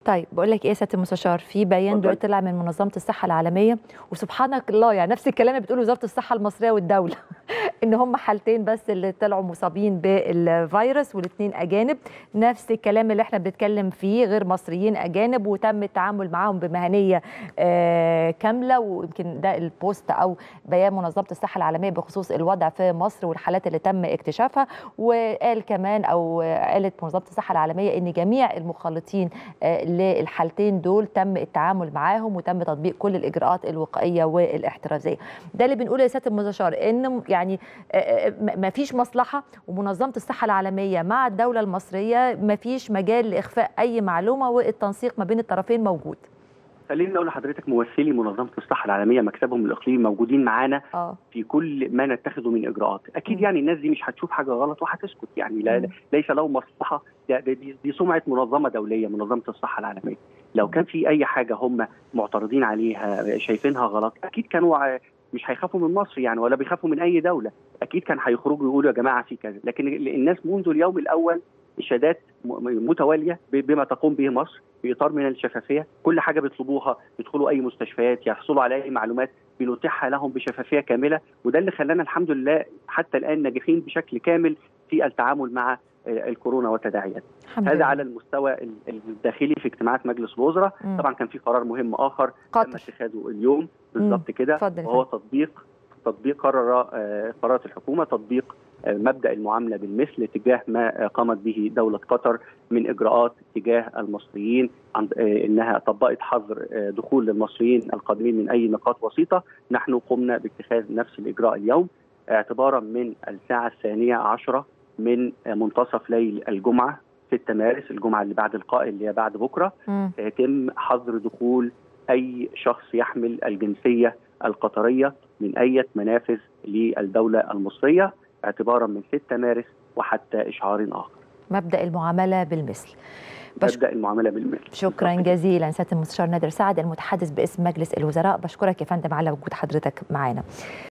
طيب بقول لك ايه يا سياده المستشار في بيان اتفضل. دلوقتي طلع من منظمه الصحه العالميه وسبحانك الله يعني نفس الكلام اللي بتقوله وزاره الصحه المصريه والدوله ان هم حالتين بس اللي طلعوا مصابين بالفيروس والاثنين اجانب نفس الكلام اللي احنا بنتكلم فيه غير مصريين اجانب وتم التعامل معاهم بمهنيه آه كامله ويمكن ده البوست او بيان منظمه الصحه العالميه بخصوص الوضع في مصر والحالات اللي تم اكتشافها وقال كمان او قالت منظمه الصحه العالميه ان جميع المخالطين آه، للحالتين دول تم التعامل معاهم وتم تطبيق كل الاجراءات الوقائيه والاحترازيه ده اللي بنقوله يا سياده المستشار ان يعني ما فيش مصلحه ومنظمه الصحه العالميه مع الدوله المصريه ما فيش مجال لاخفاء اي معلومه والتنسيق ما بين الطرفين موجود خليني اقول لحضرتك ممثلي منظمه الصحه العالميه مكتبهم الاقليمي موجودين معانا اه في كل ما نتخذه من اجراءات اكيد مم. يعني الناس دي مش هتشوف حاجه غلط وهتسكت يعني لا مم. ليس له مصلحه ده- ده- دي, دي سمعه منظمه دوليه منظمه الصحه العالميه لو كان في اي حاجه هم معترضين عليها شايفينها غلط اكيد كانوا ع- مش هيخافوا من مصر يعني ولا بيخافوا من اي دوله اكيد كان هيخرجوا يقولوا يا جماعه في كذا لكن ال- الناس منذ اليوم الاول اشادات م- متواليه ب- بما تقوم به مصر في اطار من الشفافيه كل حاجه بيطلبوها يدخلوا اي مستشفيات يحصلوا على اي معلومات بنتيحها لهم بشفافيه كامله وده اللي خلانا الحمد لله حتى الان ناجحين بشكل كامل في التعامل مع آه، الكورونا وتداعياتها الحمد هذا لله. على المستوى ال- الداخلي في اجتماعات مجلس الوزراء مم. طبعا كان في قرار مهم اخر تم قطر اتخاذه اليوم بالضبط كده اتفضل يا وهو تطبيق تطبيق قرر آه، قررت الحكومه تطبيق آه، مبدا المعامله بالمثل تجاه ما آه، قامت به دوله قطر من اجراءات تجاه المصريين عن آه، انها طبقت حظر آه، دخول المصريين القادمين من اي نقاط وسيطه نحن قمنا باتخاذ نفس الاجراء اليوم اعتبارا من الساعه الثانيه عشرة من آه، منتصف ليل الجمعه 6 مارس الجمعه اللي بعد القائل اللي هي بعد بكره مم. يتم حظر دخول اي شخص يحمل الجنسيه القطريه من اي منافذ للدوله المصريه اعتبارا من 6 مارس وحتى اشعار اخر. مبدا المعامله بالمثل بشك- تبدا المعامله بالمثل. شكرا بالضبط كده. جزيلا سياده المستشار نادر سعد المتحدث باسم مجلس الوزراء بشكرك يا فندم على وجود حضرتك معانا